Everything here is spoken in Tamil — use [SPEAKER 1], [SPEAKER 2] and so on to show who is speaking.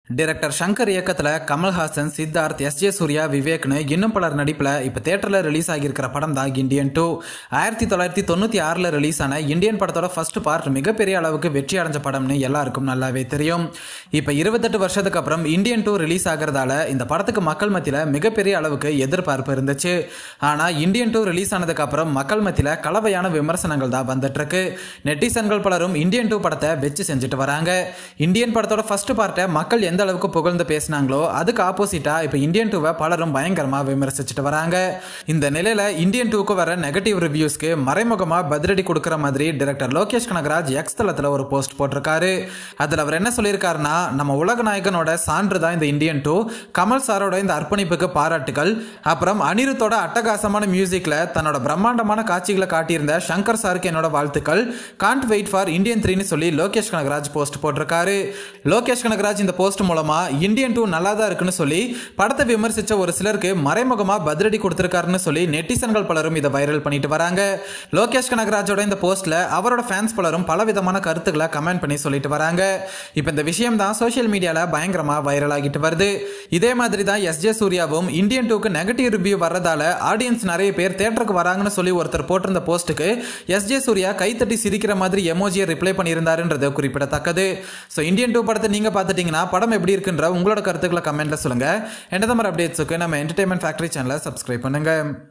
[SPEAKER 1] டைரக்டர் சங்கர் இயக்கத்தில் கமல்ஹாசன் சித்தார்த் எஸ் ஜே சூர்யா விவேக்னு இன்னும் பலர் நடிப்பில் இப்போ தேட்டரில் ரிலீஸ் ஆகியிருக்கிற படம் தான் இந்தியன் டூ ஆயிரத்தி தொள்ளாயிரத்தி தொண்ணூற்றி ஆறில் ரிலீஸ் ஆன இந்தியன் படத்தோட ஃபர்ஸ்ட் பார்ட் மிகப்பெரிய அளவுக்கு வெற்றி அடைஞ்ச படம்னு எல்லாருக்கும் நல்லாவே தெரியும் இப்போ இருபத்தெட்டு வருஷத்துக்கு அப்புறம் இந்தியன் டூ ரிலீஸ் ஆகிறதால இந்த படத்துக்கு மக்கள் மத்தியில் மிகப்பெரிய அளவுக்கு எதிர்பார்ப்பு இருந்துச்சு ஆனால் இந்தியன் டூ ரிலீஸ் ஆனதுக்கு அப்புறம் மக்கள் மத்தியில் கலவையான விமர்சனங்கள் தான் வந்துட்டு இருக்கு நெட்டிசன்கள் பலரும் இந்தியன் டூ படத்தை வச்சு செஞ்சுட்டு வராங்க இந்தியன் படத்தோட ஃபர்ஸ்ட் பார்ட்டை மக்கள் எந்த அளவுக்கு புகழ்ந்து பேசினாங்களோ அதுக்கு ஆப்போசிட்டா இப்போ இந்தியன் டூவை பலரும் பயங்கரமாக விமர்சிச்சுட்டு வராங்க இந்த நிலையில இந்தியன் டூக்கு வர நெகட்டிவ் ரிவ்யூஸ்க்கு மறைமுகமாக பதிலடி கொடுக்குற மாதிரி டைரக்டர் லோகேஷ் கனகராஜ் எக்ஸ் தளத்தில் ஒரு போஸ்ட் போட்டிருக்காரு அதில் அவர் என்ன சொல்லியிருக்காருன்னா நம்ம உலக நாயகனோட சான்று தான் இந்த இந்தியன் டூ கமல் சாரோட இந்த அர்ப்பணிப்புக்கு பாராட்டுகள் அப்புறம் அனிருத்தோட அட்டகாசமான மியூசிக்ல தன்னோட பிரம்மாண்டமான காட்சிகளை காட்டியிருந்த சங்கர் சாருக்கு என்னோட வாழ்த்துக்கள் காண்ட் வெயிட் ஃபார் இந்தியன் த்ரீன்னு சொல்லி லோகேஷ் கனகராஜ் போஸ்ட் போட்டிருக்காரு லோகேஷ் கனகராஜ் இந்த போஸ்ட் மூலமா இந்தியன் டூ நல்லா தான் இருக்குன்னு சொல்லி படத்தை விமர்சிச்ச ஒரு சிலருக்கு மறைமுகமா பதிலடி கொடுத்திருக்காருன்னு சொல்லி நெட்டிசன்கள் பலரும் இதை வைரல் பண்ணிட்டு வராங்க லோகேஷ் கனகராஜோட இந்த போஸ்ட்ல அவரோட ஃபேன்ஸ் பலரும் பல விதமான கருத்துக்களை கமெண்ட் பண்ணி சொல்லிட்டு வராங்க இப்போ இந்த விஷயம் தான் சோஷியல் மீடியால பயங்கரமா வைரல் ஆகிட்டு வருது இதே மாதிரி தான் எஸ் ஜே சூர்யாவும் இந்தியன் டூக்கு நெகட்டிவ் ரிவ்யூ வர்றதால ஆடியன்ஸ் நிறைய பேர் தேட்டருக்கு வராங்கன்னு சொல்லி ஒருத்தர் போட்டிருந்த போஸ்ட்டுக்கு எஸ் ஜே சூர்யா கைத்தட்டி சிரிக்கிற மாதிரி எமோஜியை ரிப்ளை பண்ணியிருந்தாருன்றது குறிப்பிடத்தக்கது ஸோ இந்தியன் டூ படத்தை நீங்க பார்த்துட்டீங்கன்னா படம் எப்படி இருக்குன்ற உங்களோட கருத்துக்களை கமெண்ட்ல சொல்லுங்க எந்த மாதிரி அப்டேட்ஸுக்கு நம்ம என்டர்டைன்மெண்ட் ஃபேக்டரி சேனலை சப்ஸ்கிரைப் பண்ணுங்க